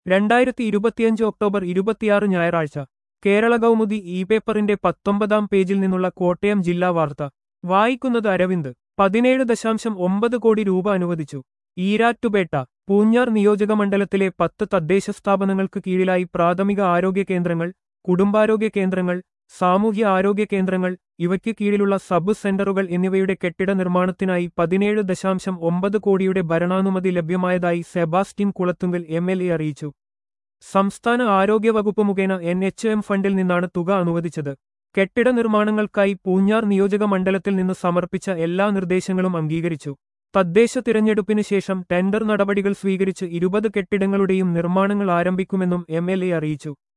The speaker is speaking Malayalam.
രണ്ടായിരത്തി ഇരുപത്തിയഞ്ച് ഒക്ടോബർ ഇരുപത്തിയാറ് ഞായറാഴ്ച കേരള കൗമുദി ഇ പേപ്പറിന്റെ പത്തൊമ്പതാം പേജിൽ നിന്നുള്ള കോട്ടയം ജില്ലാ വാർത്ത വായിക്കുന്നത് അരവിന്ദ് പതിനേഴ് ദശാംശം ഒമ്പത് കോടി രൂപ അനുവദിച്ചു ഈരാറ്റുപേട്ട പൂഞ്ഞാർ നിയോജകമണ്ഡലത്തിലെ പത്ത് തദ്ദേശ സ്ഥാപനങ്ങൾക്ക് കീഴിലായി പ്രാഥമിക ആരോഗ്യ കേന്ദ്രങ്ങൾ കുടുംബാരോഗ്യ കേന്ദ്രങ്ങൾ സാമൂഹ്യ ആരോഗ്യ കേന്ദ്രങ്ങൾ ഇവയ്ക്ക് കീഴിലുള്ള സബ് സെന്ററുകൾ എന്നിവയുടെ കെട്ടിട നിർമ്മാണത്തിനായി പതിനേഴ് ദശാംശം ഒമ്പത് കോടിയുടെ ഭരണാനുമതി ലഭ്യമായതായി Sebastian Kulathunkal M L A അറിയിച്ചു സംസ്ഥാന ആരോഗ്യവകുപ്പ് മുഖേന എൻ എച്ച് എം ഫണ്ടിൽ നിന്നാണ് തുക അനുവദിച്ചത് കെട്ടിട നിർമ്മാണങ്ങൾക്കായി പൂഞ്ഞാർ നിയോജക മണ്ഡലത്തിൽ നിന്ന് സമർപ്പിച്ച എല്ലാ നിർദ്ദേശങ്ങളും അംഗീകരിച്ചു തദ്ദേശ തിരഞ്ഞെടുപ്പിന് ശേഷം ടെൻഡർ നടപടികൾ സ്വീകരിച്ച് ഇരുപത് കെട്ടിടങ്ങളുടെയും നിർമ്മാണങ്ങൾ ആരംഭിക്കുമെന്നും എം എൽ എ അറിയിച്ചു